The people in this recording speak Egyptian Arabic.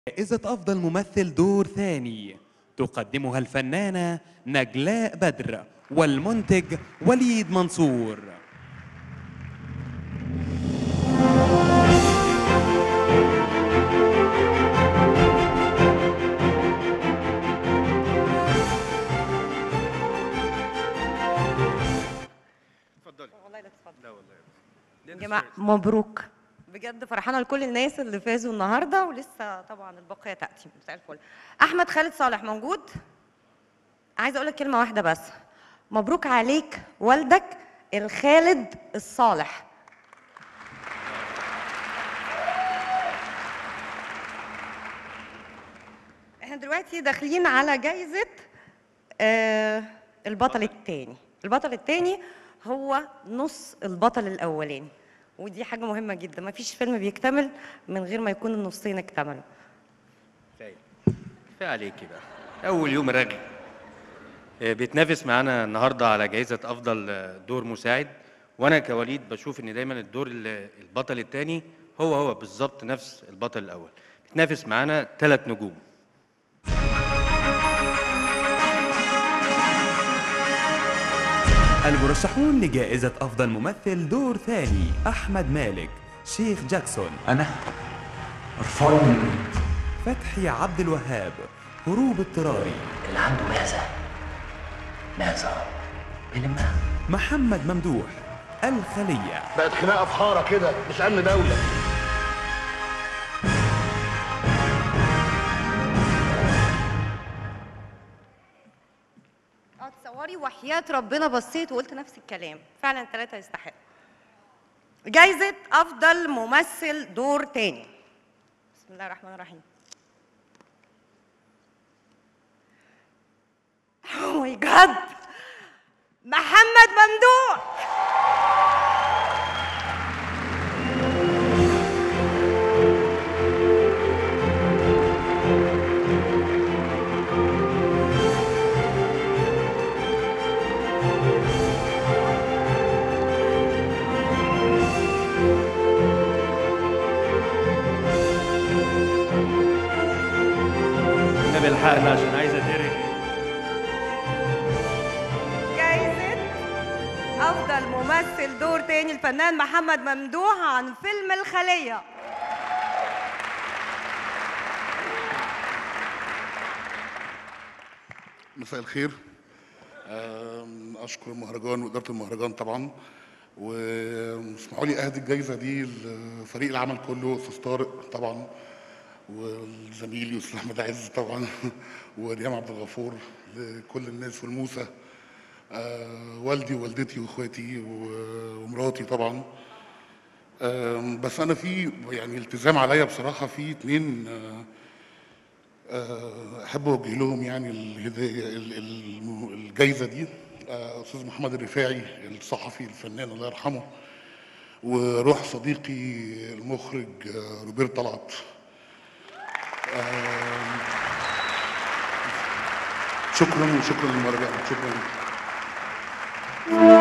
جائزة أفضل ممثل دور ثاني تقدمها الفنانة نجلاء بدر والمنتج وليد منصور اتفضلي والله لا تتفضل لا والله يا جماعه مبروك بجد فرحانه لكل الناس اللي فازوا النهارده ولسه طبعا البقيه تاتي مساء الفل احمد خالد صالح موجود عايزه اقول لك كلمه واحده بس مبروك عليك والدك الخالد الصالح احنا دلوقتي داخلين على جايزه آه البطل الثاني البطل الثاني هو نص البطل الاولاني ودي حاجه مهمه جدا ما فيش فيلم بيكتمل من غير ما يكون النصين اكتملوا كفايه كفايه عليكي بقى اول يوم رغي آه، بيتنافس معانا النهارده على جائزه افضل آه، دور مساعد وانا كوليد بشوف ان دايما الدور ال- البطل الثاني هو هو بالظبط نفس البطل الاول بيتنافس معانا ثلاث نجوم المرشحون لجائزة أفضل ممثل دور ثاني أحمد مالك شيخ جاكسون انا ارفعوا مني فتحي عبد الوهاب هروب اضطراري اللي عنده معزه معزه بلمها محمد ممدوح الخلية بقت خناقه في حاره كده مش امن دوله اه تصوري وحياة ربنا بصيت وقلت نفس الكلام فعلا ثلاثة يستحق جايزة أفضل ممثل دور تاني بسم الله الرحمن الرحيم اوه ماي جاد محمد ممدوح النبي الحقنا عشان عايزه ترق جايزة أفضل ممثل دور تاني الفنان محمد ممدوح عن فيلم الخلية مساء الخير آم، اشكر المهرجان واداره المهرجان طبعا واسمحوا لي اهدي الجائزه دي لفريق العمل كله استاذ طارق طبعا والزميل يوسف احمد عز طبعا وريم عبد الغفور لكل الناس والموسى آه، والدي ووالدتي واخواتي و- ومراتي طبعا آم، بس انا في يعني التزام عليا بصراحه في اتنين آه، آه، احب اوجه لهم يعني الهدايه ال- ال- الجايزه دي آه، استاذ محمد الرفاعي الصحفي الفنان الله يرحمه وروح صديقي المخرج آه، روبرت طلعت آم، شكرا وشكرا للمهرجان شكرا